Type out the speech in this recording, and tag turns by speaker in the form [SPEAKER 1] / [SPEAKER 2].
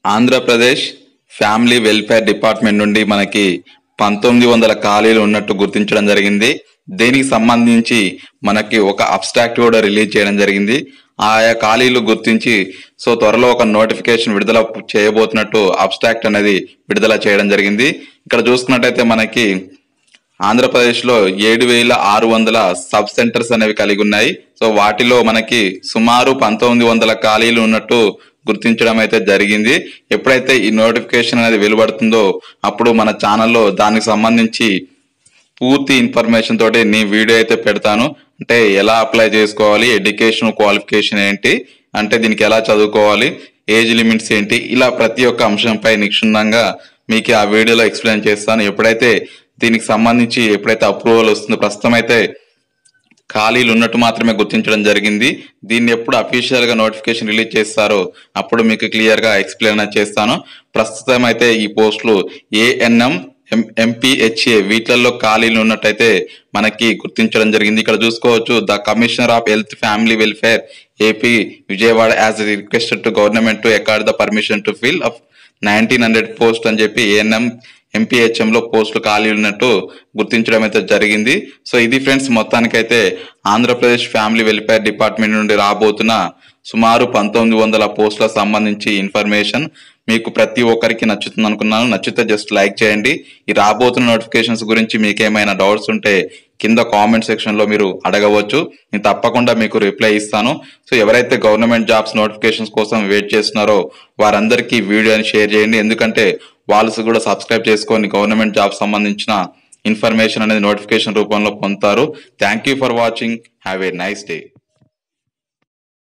[SPEAKER 1] Andhra Pradesh family welfare department నుండి మనకి పంతొమ్మిది వందల ఖాళీలు ఉన్నట్టు గుర్తించడం జరిగింది దీనికి సంబంధించి మనకి ఒక అబ్స్ట్రాక్ట్ కూడా రిలీజ్ చేయడం జరిగింది ఆయా ఖాళీలు గుర్తించి సో త్వరలో ఒక నోటిఫికేషన్ విడుదల చేయబోతున్నట్టు అబ్స్ట్రాక్ట్ అనేది విడుదల చేయడం జరిగింది ఇక్కడ చూసుకున్నట్టయితే మనకి ఆంధ్రప్రదేశ్లో ఏడు వేల ఆరు వందల సబ్ సెంటర్స్ అనేవి కలిగి ఉన్నాయి సో వాటిలో మనకి సుమారు పంతొమ్మిది వందల ఖాళీలు ఉన్నట్టు గుర్తించడం అయితే జరిగింది ఎప్పుడైతే ఈ నోటిఫికేషన్ అనేది వెలువడుతుందో అప్పుడు మన ఛానల్లో దానికి సంబంధించి పూర్తి ఇన్ఫర్మేషన్ తోటి నేను వీడియో అయితే పెడతాను అంటే ఎలా అప్లై చేసుకోవాలి ఎడ్యుకేషన్ క్వాలిఫికేషన్ ఏంటి అంటే దీనికి ఎలా చదువుకోవాలి ఏజ్ లిమిట్స్ ఏంటి ఇలా ప్రతి ఒక్క అంశంపై నిక్షుణ్ణంగా మీకు ఆ వీడియోలో ఎక్స్ప్లెయిన్ చేస్తాను ఎప్పుడైతే దీనికి సంబంధించి ఎప్పుడైతే అప్రూవల్ వస్తుందో ప్రస్తుతం అయితే ఖాళీలు ఉన్నట్టు మాత్రమే గుర్తించడం జరిగింది దీన్ని ఎప్పుడు అఫీషియల్ గా నోటిఫికేషన్ రిలీజ్ చేస్తారో అప్పుడు మీకు క్లియర్ గా ఎక్స్ప్లెయిన్ చేస్తాను ప్రస్తుతం అయితే ఈ పోస్టులు ఏఎన్ఎం ఎంపీహెచ్ఏ వీటిల్లో ఖాళీలు ఉన్నట్టయితే మనకి గుర్తించడం జరిగింది ఇక్కడ చూసుకోవచ్చు the commissioner of health family welfare AP Vijayawada has requested to government to accord the permission to fill of nineteen hundred post అని చెప్పి ఏఎన్ఎం ఎంపీహెచ్ఎం లో పోస్టులు ఖాళీ ఉన్నట్టు గుర్తించడం అయితే జరిగింది సో ఇది ఫ్రెండ్స్ మొత్తానికైతే ఆంధ్రప్రదేశ్ ఫ్యామిలీ వెల్ఫేర్ డిపార్ట్మెంట్ నుండి రాబోతున్న సుమారు పంతొమ్మిది వందల పోస్టులకు సంబంధించి ఇన్ఫర్మేషన్ మీకు ప్రతి ఒక్కరికి నచ్చుతుంది అనుకున్నాను నచ్చితే జస్ట్ లైక్ చేయండి ఈ రాబోతున్న నోటిఫికేషన్స్ గురించి మీకు ఏమైనా డౌట్స్ ఉంటే కింద కామెంట్ సెక్షన్ లో మీరు అడగవచ్చు నేను తప్పకుండా మీకు రిప్లై ఇస్తాను సో ఎవరైతే గవర్నమెంట్ జాబ్స్ నోటిఫికేషన్స్ కోసం వెయిట్ చేస్తున్నారో వారందరికీ వీడియోని షేర్ చేయండి ఎందుకంటే వాళ్ళు కూడా సబ్స్క్రైబ్ చేసుకొని గవర్నమెంట్ జాబ్ సంబంధించిన ఇన్ఫర్మేషన్ అనేది నోటిఫికేషన్ రూపంలో పొందుతారు thank you for watching have a nice day